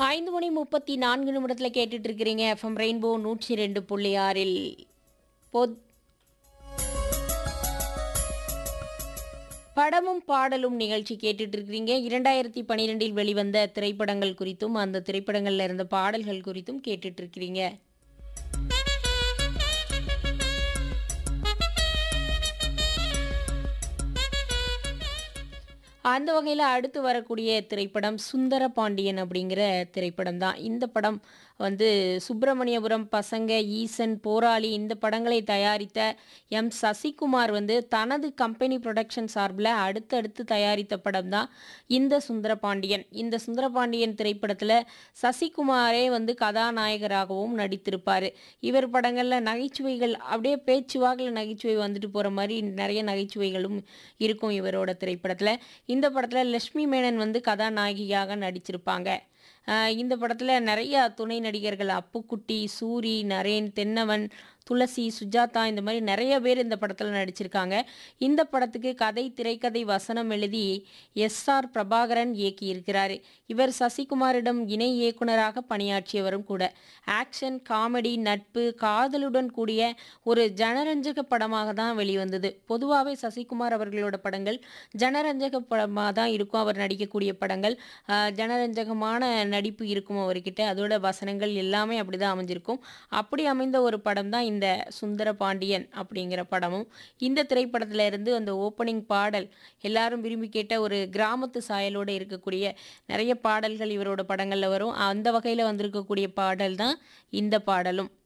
ஐந்து மணி முப்பத்தி நான்கு நிமிடத்தில் கேட்டுட்டு இருக்கிறீங்க எஃப்எம் ரெயின்போ நூற்றி ரெண்டு புள்ளி ஆறில் பொத் படமும் பாடலும் நிகழ்ச்சி கேட்டுட்டு இருக்கிறீங்க இரண்டாயிரத்தி பன்னிரெண்டில் வெளிவந்த திரைப்படங்கள் குறித்தும் அந்த திரைப்படங்கள்ல இருந்த பாடல்கள் குறித்தும் கேட்டுட்டு இருக்கிறீங்க அந்த வகையில் அடுத்து வரக்கூடிய திரைப்படம் சுந்தர பாண்டியன் அப்படிங்கிற திரைப்படம் தான் இந்த படம் வந்து சுப்பிரமணியபுரம் பசங்க ஈசன் போராளி இந்த படங்களை தயாரித்த எம் சசிகுமார் வந்து தனது கம்பெனி ப்ரொடக்ஷன் சார்பில் அடுத்தடுத்து தயாரித்த படம் தான் இந்த சுந்தர பாண்டியன் இந்த சுந்தர பாண்டியன் திரைப்படத்தில் சசிகுமாரே வந்து கதாநாயகராகவும் நடித்திருப்பார் இவர் படங்களில் நகைச்சுவைகள் அப்படியே பேச்சுவாக்கில் நகைச்சுவை வந்துட்டு போகிற மாதிரி நிறைய நகைச்சுவைகளும் இருக்கும் இவரோட திரைப்படத்தில் இந்த படத்தில் லட்சுமி மேனன் வந்து கதாநாயகியாக நடிச்சிருப்பாங்க ஆஹ் இந்த படத்தில் நிறைய துணை நடிகர்கள் அப்புக்குட்டி சூரி நரேன் தென்னவன் துளசி சுஜாதா இந்த மாதிரி நிறைய பேர் இந்த படத்தில் நடிச்சிருக்காங்க இந்த படத்துக்கு கதை திரைக்கதை வசனம் எழுதி எஸ் ஆர் பிரபாகரன் இயக்கியிருக்கிறார் இவர் சசிகுமாரிடம் இணை இயக்குனராக பணியாற்றியவரும் கூட ஆக்ஷன் காமெடி நட்பு காதலுடன் கூடிய ஒரு ஜனரஞ்சக படமாக தான் வெளிவந்தது பொதுவாகவே சசிகுமார் அவர்களோட படங்கள் ஜனரஞ்சக படமாக தான் இருக்கும் அவர் நடிக்கக்கூடிய படங்கள் ஆஹ் ஜனரஞ்சகமான நடிப்பு இருக்கும் அவர்கிட்ட அதோட வசனங்கள் எல்லாமே அப்படிதான் அமைஞ்சிருக்கும் அப்படி அமைந்த ஒரு படம் தான் இந்த சுந்தர பாண்டியன் அப்படிங்கிற படமும் இந்த திரைப்படத்துல இருந்து அந்த ஓப்பனிங் பாடல் எல்லாரும் விரும்பி கேட்ட ஒரு கிராமத்து சாயலோடு இருக்கக்கூடிய நிறைய பாடல்கள் இவரோட படங்கள்ல வரும் அந்த வகையில் வந்திருக்கக்கூடிய பாடல் தான் இந்த பாடலும்